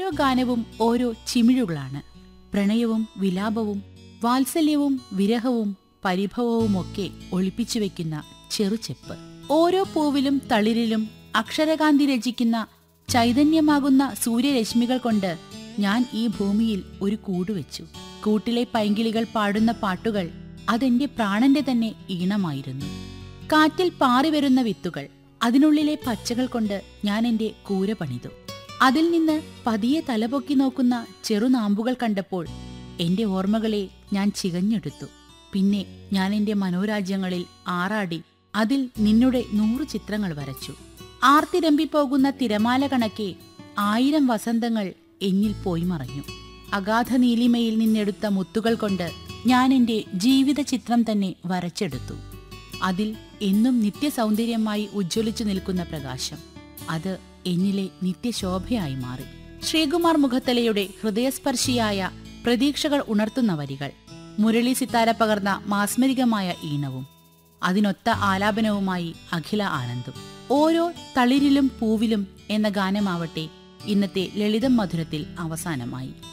ഓരോ ഗാനവും ഓരോ ചിമിഴുകളാണ് പ്രണയവും വിലാപവും വാത്സല്യവും വിരഹവും പരിഭവവുമൊക്കെ ഒളിപ്പിച്ചു വെക്കുന്ന ചെറുചെപ്പ് ഓരോ പൂവിലും തളിരിലും അക്ഷരകാന്തി രചിക്കുന്ന ചൈതന്യമാകുന്ന സൂര്യരശ്മികൾ കൊണ്ട് ഞാൻ ഈ ഭൂമിയിൽ ഒരു കൂടുവെച്ചു കൂട്ടിലെ പൈങ്കിളികൾ പാടുന്ന പാട്ടുകൾ അതെന്റെ പ്രാണന്റെ തന്നെ ഈണമായിരുന്നു കാറ്റിൽ പാറിവരുന്ന വിത്തുകൾ അതിനുള്ളിലെ പച്ചകൾ കൊണ്ട് ഞാൻ എന്റെ കൂര പണിതു അതിൽ നിന്ന് പതിയെ തലപൊക്കി നോക്കുന്ന ചെറുനാമ്പുകൾ കണ്ടപ്പോൾ എന്റെ ഓർമ്മകളെ ഞാൻ ചികഞ്ഞെടുത്തു പിന്നെ ഞാൻ എന്റെ മനോരാജ്യങ്ങളിൽ ആറാടി അതിൽ നിന്നുടെ നൂറു ചിത്രങ്ങൾ വരച്ചു ആർത്തിരമ്പിപ്പോകുന്ന തിരമാല കണക്കെ ആയിരം വസന്തങ്ങൾ എന്നിൽ പോയി മറഞ്ഞു അഗാധ നീലിമയിൽ നിന്നെടുത്ത മുത്തുകൾ കൊണ്ട് ഞാൻ എന്റെ ജീവിത ചിത്രം തന്നെ വരച്ചെടുത്തു അതിൽ എന്നും നിത്യസൗന്ദര്യമായി ഉജ്ജ്വലിച്ചു നിൽക്കുന്ന പ്രകാശം അത് എന്നിലെ നിത്യശോഭയായി മാറി ശ്രീകുമാർ മുഖത്തലയുടെ ഹൃദയസ്പർശിയായ പ്രതീക്ഷകൾ ഉണർത്തുന്ന വരികൾ മുരളി സിത്താര പകർന്ന മാസ്മരികമായ ഈണവും അതിനൊത്ത ആലാപനവുമായി അഖില ആനന്ദും ഓരോ തളിരിലും പൂവിലും എന്ന ഗാനമാവട്ടെ ഇന്നത്തെ ലളിതം മധുരത്തിൽ അവസാനമായി